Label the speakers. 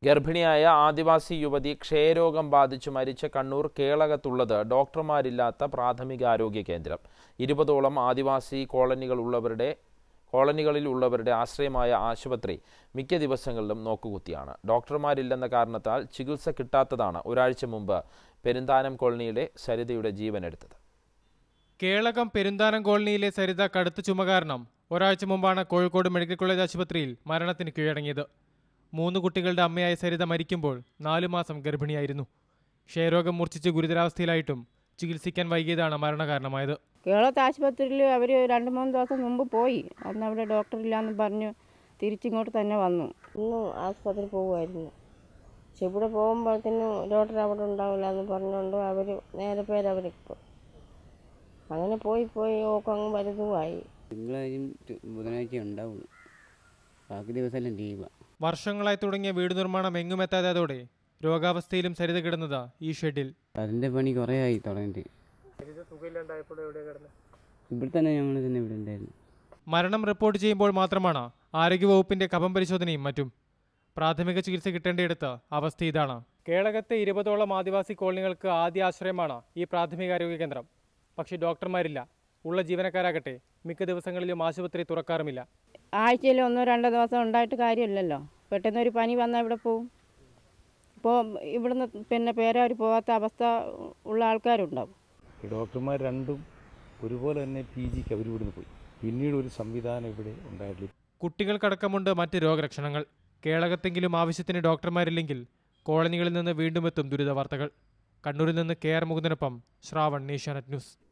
Speaker 1: ഗർഭിണിയായ ആദിവാസി യുവതി ക്ഷയരോഗം ബാധിച്ചു മരിച്ച കണ്ണൂർ കേളകത്തുള്ളത് ഡോക്ടർമാരില്ലാത്ത പ്രാഥമികാരോഗ്യ കേന്ദ്രം ഇരുപതോളം ആദിവാസി കോളനികളുള്ളവരുടെ കോളനികളിൽ ഉള്ളവരുടെ ആശ്രയമായ ആശുപത്രി മിക്ക ദിവസങ്ങളിലും നോക്കുകുത്തിയാണ് ഡോക്ടർമാരില്ലെന്ന കാരണത്താൽ ചികിത്സ കിട്ടാത്തതാണ് ഒരാഴ്ച മുമ്പ് പെരുന്താനം കോളനിയിലെ സരിതയുടെ ജീവനെടുത്തത്
Speaker 2: കേളകം പെരുന്താനം കോളനിയിലെ സരിത കടുത്ത ചുമ കാരണം ഒരാഴ്ച മുമ്പാണ് കോഴിക്കോട് മെഡിക്കൽ കോളേജ് ആശുപത്രിയിൽ മരണത്തിന് കീഴടങ്ങിയത് മൂന്ന് കുട്ടികളുടെ അമ്മയായ സരിത മരിക്കുമ്പോൾ നാലു മാസം ഗർഭിണിയായിരുന്നു ക്ഷയരോഗം മൂർച്ഛിച്ച് ഗുരുതരാവസ്ഥയിലായിട്ടും ചികിത്സിക്കാൻ വൈകിയതാണ് മരണകാരണമായത്
Speaker 3: കേരളത്തെ ആശുപത്രിയിൽ അവർ രണ്ട് മൂന്ന് ദിവസം മുമ്പ് പോയി അന്ന് അവിടെ ഡോക്ടറില്ലാന്ന് പറഞ്ഞു തിരിച്ചിങ്ങോട്ട് തന്നെ വന്നു
Speaker 4: ഇന്ന് ആസ്പത്രി പോകുമായിരുന്നു പക്ഷെ ഇവിടെ പോകുമ്പോഴത്തേനും ഡോക്ടർ അവിടെ ഉണ്ടാവില്ല എന്ന് പറഞ്ഞുകൊണ്ട് അവർ നേരെ പേര് അവരിപ്പോൾ അങ്ങനെ പോയി പോയി ഓക്ക് അങ്ങ് വലുതുമായി
Speaker 5: തിങ്കളാഴ്ചയും ചു- ബുധനാഴ്ചയും ഉണ്ടാവുള്ളൂ ബാക്കി ദിവസമെല്ലാം ലീവാണ്
Speaker 2: വർഷങ്ങളായി തുടങ്ങിയ വീട് നിർമ്മാണം എങ്ങുമെത്താതായതോടെ രോഗാവസ്ഥയിലും സരിത കിടന്നത് ഈ ഷെഡിൽ
Speaker 5: അതിൻ്റെ പണി കുറേ ആയി തുടങ്ങിയിട്ട് ഇവിടെ തന്നെ ഞങ്ങൾ തന്നെ ഇവിടെ ഉണ്ടായിരുന്നു
Speaker 2: മരണം റിപ്പോർട്ട് ചെയ്യുമ്പോൾ മാത്രമാണ് ആരോഗ്യവകുപ്പിന്റെ കഫം പരിശോധനയും മറ്റും പ്രാഥമിക ചികിത്സ കിട്ടേണ്ടിയെടുത്ത് അവസ്ഥ ഇതാണ് കേളകത്തെ ഇരുപതോളം ആദിവാസി കോളനികൾക്ക് ആദ്യ ആശ്രയമാണ് ഈ പ്രാഥമികാരോഗ്യ കേന്ദ്രം പക്ഷേ ഡോക്ടർമാരില്ല ഉള്ള ജീവനക്കാരാകട്ടെ മിക്ക ദിവസങ്ങളിലും ആശുപത്രി തുറക്കാറുമില്ല
Speaker 3: ആഴ്ചയിൽ ഒന്നോ രണ്ടോ ദിവസം ഉണ്ടായിട്ട് കാര്യമില്ലല്ലോ പെട്ടെന്ന് ഒരു പനി വന്നാൽ ഇവിടെ പോവും ഇപ്പോൾ ഇവിടുന്ന് പിന്നെ പേരവർ പോകാത്ത അവസ്ഥ ഉള്ള ആൾക്കാരുണ്ടാവും
Speaker 6: ഈ ഡോക്ടർമാർ രണ്ടും ഒരുപോലെ തന്നെ പി ജിക്ക് അവർ ഇവിടുന്ന് പോയി പിന്നീട് ഒരു സംവിധാനം ഇവിടെ ഉണ്ടായിട്ടില്ല
Speaker 2: കുട്ടികൾക്കടക്കമുണ്ട് മറ്റ് രോഗലക്ഷണങ്ങൾ കേളകത്തെങ്കിലും ആവശ്യത്തിന് ഡോക്ടർമാരില്ലെങ്കിൽ കോളനികളിൽ നിന്ന് വീണ്ടും എത്തും ദുരിത വാർത്തകൾ കണ്ണൂരിൽ നിന്ന് കെ ആർ മുകുന്ദനൊപ്പം ശ്രാവൺ ഏഷ്യാനെറ്റ് ന്യൂസ്